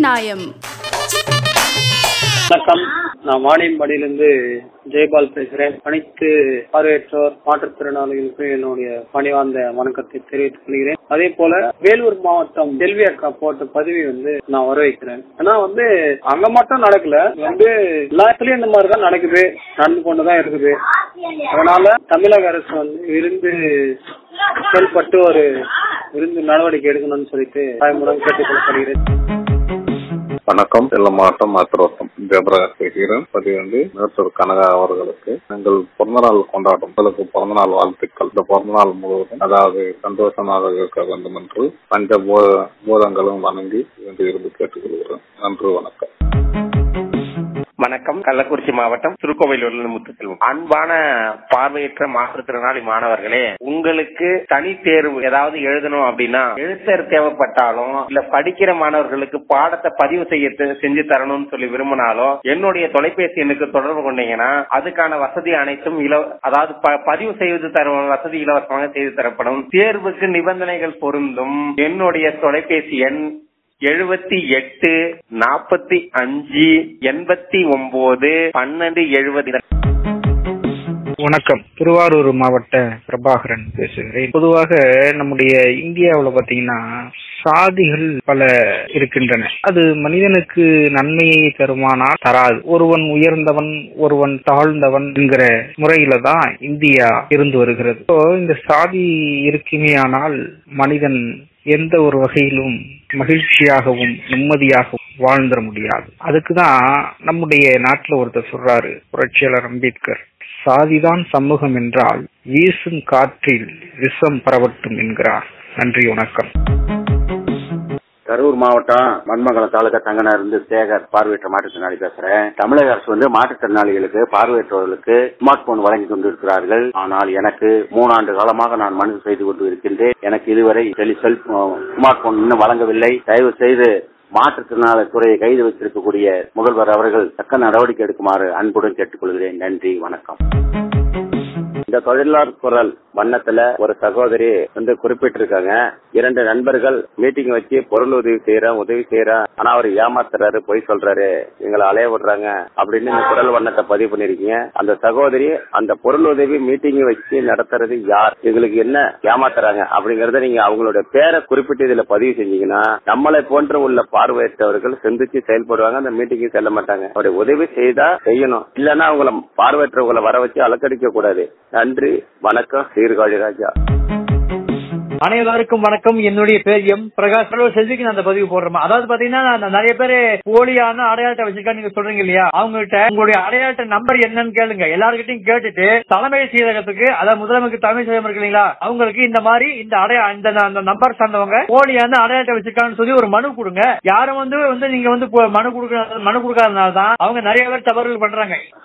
நியாயம் வணக்கம் நான் வாணியம்பாடியிலிருந்து ஜெயபால் பேசுறேன் அனைத்து பார்வையற்றோர் மாற்றுத்திறனாளிகளுக்கு என்னுடைய பணிவார்ந்த வணக்கத்தை தெரிவித்துக் கொள்கிறேன் அதே போல வேலூர் மாவட்டம் செல்வி அக்கா போட்ட பதிவை வந்து நான் வரவேற்கிறேன் ஏன்னா வந்து அங்க மட்டும் நடக்கல இது வந்து எல்லா இடத்துலயும் இந்த மாதிரி தான் நடக்குது நடந்து கொண்டுதான் இருக்குது அதனால தமிழக அரசு வந்து விருந்து செயல்பட்டு ஒரு விருந்து நடவடிக்கை எடுக்கணும்னு சொல்லிட்டு தாய்மூலம் கேட்டுக்கொள்ளப்படுகிறேன் வணக்கம் சேலம் மாவட்டம் மாத்திரோட்டம் ஜெயபிரகாஷ் பேசுகிறேன் பதிவு வந்து மேட்டூர் கனகா அவர்களுக்கு எங்கள் பிறந்தநாள் கொண்டாட்டம் உங்களுக்கு பிறந்தநாள் வாழ்த்துக்கள் இந்த பிறந்தநாள் முழுவதும் அதாவது சந்தோஷமாக இருக்க வேண்டும் என்று பஞ்ச பூ- பூதங்களும் வணங்கி என்று இருந்து கேட்டுக்கொள்கிறேன் நன்றி வணக்கம் வணக்கம் கள்ளக்குறிச்சி மாவட்டம் திருக்கோவிலூர்ல முத்துசெல்வம் அன்பான பார்வையற்ற மாற்றுத்திறனாளி மாணவர்களே உங்களுக்கு தனி தேர்வு ஏதாவது எழுதணும் அப்படின்னா எழுத்தர் தேவைப்பட்டாலும் இல்ல படிக்கிற மாணவர்களுக்கு பாடத்தை பதிவு செய்ய தெ- செஞ்சு தரணும்னு சொல்லி விரும்பினாலும் என்னுடைய தொலைபேசி எண்ணுக்கு தொடர்பு கொண்டீங்கன்னா அதுக்கான வசதி அனைத்தும் இல அதாவது ப- பதிவு செய்து தர வசதி இலவசமாக செய்து தரப்படும் தேர்வுக்கு நிபந்தனைகள் பொருந்தும் என்னுடைய தொலைபேசி எண் எழுபத்தி எட்டு நாற்பத்தி அஞ்சு எண்பத்தி ஒன்பது பன்னெண்டு எழுபது வணக்கம் திருவாரூர் மாவட்ட பிரபாகரன் பேசுகிறேன் பொதுவாக நம்முடைய இந்தியாவுல பாத்தீங்கன்னா சாதிகள் பல இருக்கின்றன அது மனிதனுக்கு நன்மையை தருமானால் தராது ஒருவன் உயர்ந்தவன் ஒருவன் தாழ்ந்தவன் என்கிற முறையில தான் இந்தியா இருந்து வருகிறது So, இந்த சாதி இருக்குமேயானால் மனிதன் எந்த ஒரு வகையிலும் மகிழ்ச்சியாகவும் நிம்மதியாகவும் வாழ்ந்துட முடியாது அதுக்குதான் நம்முடைய நாட்டுல ஒருத்தர் சொல்றாரு புரட்சியாளர் அம்பேத்கர் சாதிதான் சமூகம் என்றால் வீசும் காற்றில் விஷம் பரவட்டும் என்கிறார் நன்றி வணக்கம் கரூர் மாவட்டம் மண்மங்கலம் தாலுகா தங்கனா இருந்து சேகர் பார்வையற்ற மாற்றுத்திறனாளி பேசுறேன் தமிழக அரசு வந்து மாற்றுத்திறனாளிகளுக்கு பார்வையற்றவர்களுக்கு ஸ்மார்ட் போன் வழங்கி கொண்டிருக்கிறார்கள் ஆனால் எனக்கு மூணாண்டு காலமாக நான் மனு செய்து கொண்டு இருக்கின்றேன் எனக்கு இதுவரை டெலி செல் ஸ்மார்ட் போன் இன்னும் வழங்கவில்லை தயவு செய்து மாற்றுத்திறனாளி துறையை கைது வைத்திருக்கக்கூடிய முதல்வர் அவர்கள் தக்க நடவடிக்கை எடுக்குமாறு அன்புடன் கேட்டுக்கொள்கிறேன் நன்றி வணக்கம் இந்த தொழிலாளர் குரல் வண்ணத்துல ஒரு சகோதரி வந்து குறிப்பிட்டிருக்காங்க இரண்டு நண்பர்கள் மீட்டிங் வச்சு பொருள் உதவி செய்யறேன் உதவி செய்யறேன் ஆனா அவர் ஏமாத்துறாரு பொய் சொல்றாரு எங்களை அலைய விடுறாங்க அப்படின்னு இந்த குரல் வண்ணத்தை பதிவு பண்ணிருக்கீங்க அந்த சகோதரி அந்த பொருள் உதவி மீட்டிங் வச்சு நடத்துறது யார் எங்களுக்கு என்ன ஏமாத்துறாங்க அப்படிங்கறத நீங்க அவங்களுடைய பேரை குறிப்பிட்டு இதுல பதிவு செஞ்சீங்கன்னா நம்மளை போன்ற உள்ள பார்வையற்றவர்கள் சிந்திச்சு செயல்படுவாங்க அந்த மீட்டிங்கு செல்ல மாட்டாங்க அவருடைய உதவி செய்தா செய்யணும் இல்லன்னா அவங்கள பார்வையற்றவங்களை வர வச்சு அலக்கடிக்க கூடாது நன்றி வணக்கம் சீர்காழி ராஜா அனைவருக்கும் வணக்கம் என்னுடைய பேர் எம் பிரகாஷ் கடவுள் செஞ்சுக்கு நான் அந்த பதிவு போடுறேன் அதாவது பாத்தீங்கன்னா நான் நிறைய பேர் போலியான அடையாளத்தை வச்சிருக்கா நீங்க சொல்றீங்க இல்லையா அவங்ககிட்ட உங்களுடைய அடையாள நம்பர் என்னன்னு கேளுங்க எல்லாருக்கிட்டையும் கேட்டுட்டு தலைமை செயலகத்துக்கு அதாவது முதலமைச்சர் தலைமை செயலகம் இருக்கு இல்லைங்களா அவங்களுக்கு இந்த மாதிரி இந்த அடைய இந்த அந்த நம்பர் சார்ந்தவங்க போலியான அடையாளத்தை வச்சிருக்காங்கன்னு சொல்லி ஒரு மனு கொடுங்க யாரும் வந்து வந்து நீங்க வந்து போ- மனு கொடுக்க மனு கொடுக்காதனால தான் அவங்க நிறைய பேர் தவறுகள் பண்றாங்க